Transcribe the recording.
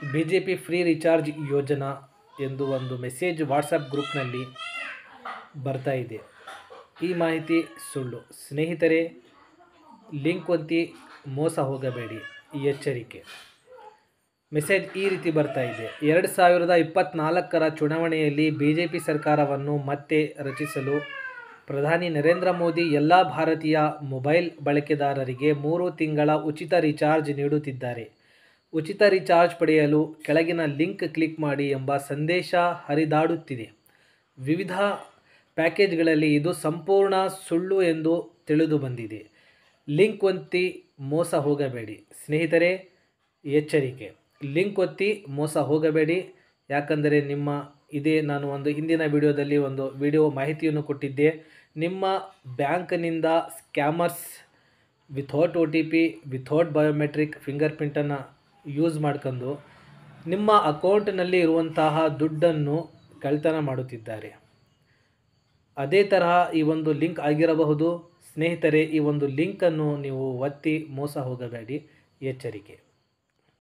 B J P free recharge ಯೋಜನಾ ಎಂದು ಒಂದು ಮೆಸೇಜ್ ವಾಟ್ಸಪ್ ಗ್ರೂಪ್ನಲ್ಲಿ ಬರ್ತಾ ಇದೆ ಈ ಮಾಹಿತಿ ಸುಳ್ಳು ಸ್ನೇಹಿತರೆ ಲಿಂಕ್ ಒತ್ತಿ ಮೋಸ ಹೋಗಬೇಡಿ ಈ ಎಚ್ಚರಿಕೆ ಮೆಸೇಜ್ ಈ ರೀತಿ ಬರ್ತಾ ಇದೆ ಎರಡು ಸಾವಿರದ ಇಪ್ಪತ್ತ್ನಾಲ್ಕರ ಚುನಾವಣೆಯಲ್ಲಿ ಬಿ ಜೆ ಪಿ ಸರ್ಕಾರವನ್ನು ಮತ್ತೆ ರಚಿಸಲು ಪ್ರಧಾನಿ ನರೇಂದ್ರ ಮೋದಿ ಎಲ್ಲ ಭಾರತೀಯ ಮೊಬೈಲ್ ಬಳಕೆದಾರರಿಗೆ ಮೂರು ತಿಂಗಳ ಉಚಿತ ರಿಚಾರ್ಜ್ ನೀಡುತ್ತಿದ್ದಾರೆ ಉಚಿತ ರಿಚಾರ್ಜ್ ಪಡೆಯಲು ಕೆಳಗಿನ ಲಿಂಕ್ ಕ್ಲಿಕ್ ಮಾಡಿ ಎಂಬ ಸಂದೇಶ ಹರಿದಾಡುತ್ತಿದೆ ವಿವಿಧ ಪ್ಯಾಕೇಜ್ಗಳಲ್ಲಿ ಇದು ಸಂಪೂರ್ಣ ಸುಳ್ಳು ಎಂದು ತಿಳಿದು ಬಂದಿದೆ ಲಿಂಕ್ ಒತ್ತಿ ಮೋಸ ಹೋಗಬೇಡಿ ಸ್ನೇಹಿತರೆ ಎಚ್ಚರಿಕೆ ಲಿಂಕ್ ಒತ್ತಿ ಮೋಸ ಹೋಗಬೇಡಿ ಯಾಕಂದರೆ ನಿಮ್ಮ ಇದೇ ನಾನು ಒಂದು ಹಿಂದಿನ ವಿಡಿಯೋದಲ್ಲಿ ಒಂದು ವಿಡಿಯೋ ಮಾಹಿತಿಯನ್ನು ಕೊಟ್ಟಿದ್ದೆ ನಿಮ್ಮ ಬ್ಯಾಂಕ್ನಿಂದ scammers without O T P without biometric finger ಪ್ರಿಂಟನ್ನು ಯೂಸ್ ಮಾಡ್ಕೊಂಡು ನಿಮ್ಮ ಅಕೌಂಟ್ನಲ್ಲಿ ಇರುವಂತಹ ದುಡ್ಡನ್ನು ಕಳ್ತನ ಮಾಡುತ್ತಿದ್ದಾರೆ ಅದೇ ತರಹ ಈ ಒಂದು ಲಿಂಕ್ ಆಗಿರಬಹುದು ಸ್ನೇಹಿತರೆ ಈ ಒಂದು ಲಿಂಕನ್ನು ನೀವು ಒತ್ತಿ ಮೋಸ ಹೋಗಬೇಡಿ ಎಚ್ಚರಿಕೆ